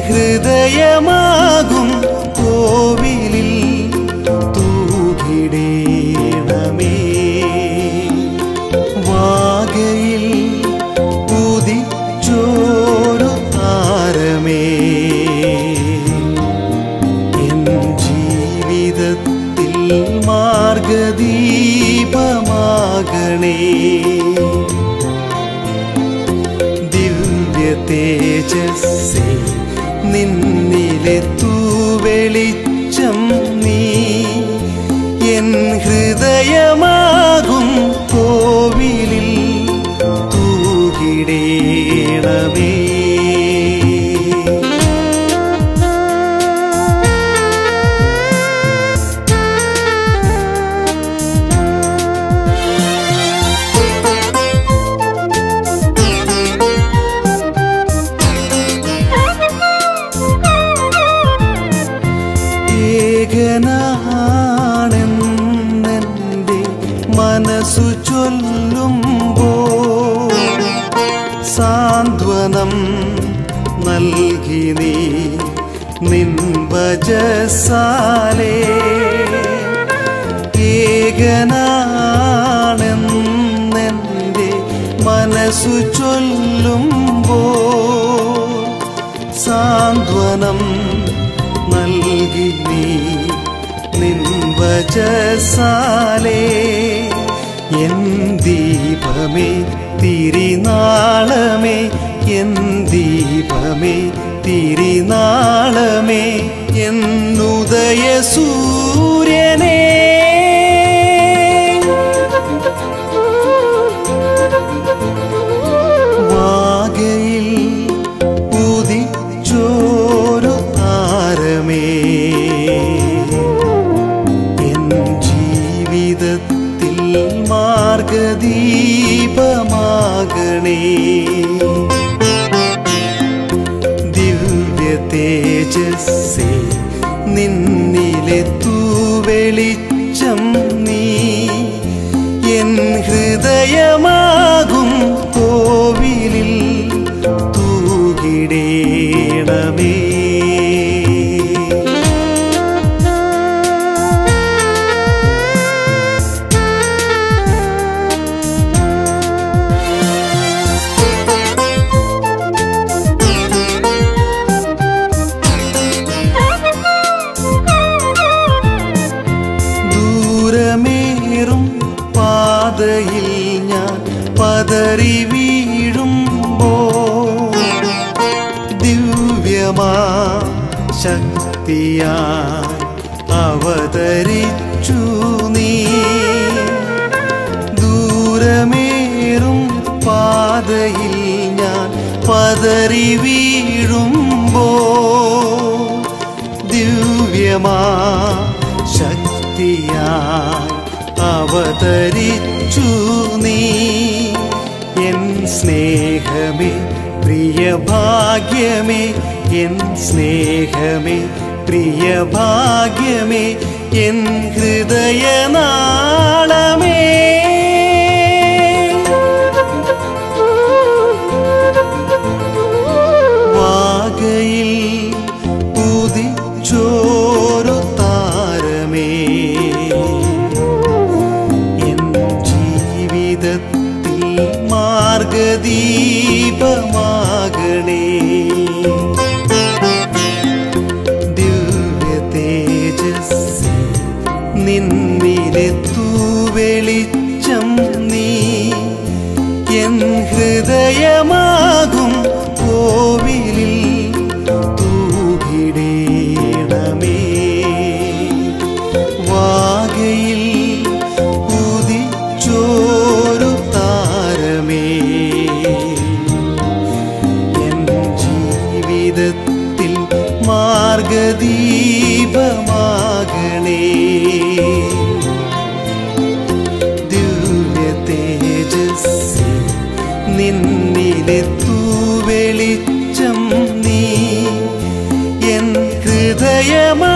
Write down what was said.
ഹൃദയമാകും കോവിലിൽ തൂകിടേണമേ വാകയിൽ ഉദിച്ചോരു താരമേ എൻ ജീവിതത്തിൽ മാർഗദീപമാകണേ ദിവ്യ തേജസ്സേ നിന്നിലെ തൂവെളിച്ചം നീ എൻ ഹൃദയമാകും കോവിലിൽ തൂകിടേണമേ ഏകനാണെന്നെൻ്റെ മനസ്സു ചൊല്ലുമ്പോ സാന്ത്വനം നൽകി നീ നിൻവജസാലേ ഏകനാണെന്നെൻ്റെ മനസ്സു ചൊല്ലുമ്പോ സാന്ത്വനം നൽകി നീ നിൻവജസാലേ എൻ ദീപമേ തിരിനാളമേ എൻ ദീപമേ തിരിനാളമേ എന്നുദയ സൂര്യനേ വാകയിൽ ഉദിച്ചോരു താരമേ എൻ ജീവിതത്തിൽ മാർഗദീപമാകണേ ദിവ്യ തേജസ്സേ നിന്നിലെ തൂവെളിച്ചം നീ എൻ ഹൃദയമാകും കോവിലിൽ തൂകിടേണമേ ദൂരമേറും പാതയിൽ ഞാൻ പതറി വീഴുമ്പോ ദിവ്യമാ ശക്തിയായി അവതരിച്ചു നീ ദൂരമേറും പാതയിൽ ഞാൻ പതറി വീഴുമ്പോ ദിവ്യമാ ശക്തിയായി അവതരിച്ചു നീ എൻ സ്നേഹമേ പ്രിയ ഭാഗ്യമേ എൻ സ്നേഹമേ പ്രിയ ഭാഗ്യമേ എൻ ഹൃദയനാളമേ വാകയിൽ ഉദിച്ചോരു താരമേ എൻ ജീവിതത്തിൽ മാർഗദീപമാകണേ ദിവ്യ തേജസ് നിന്നിലെ തൂവെളിച്ചം നീ എൻ ഹൃദയമാകും കോവിലിൽ തൂകിടേണമേ വാകയിൽ ഉദിച്ചോരു താരമേ എൻ ജീവിതത്തിൽ മാർഗദീപമാകണേ ദിവ്യ തേജസ് നിന്നിലെ തൂവെളിച്ചം നീ എൻ ഹൃദയമാ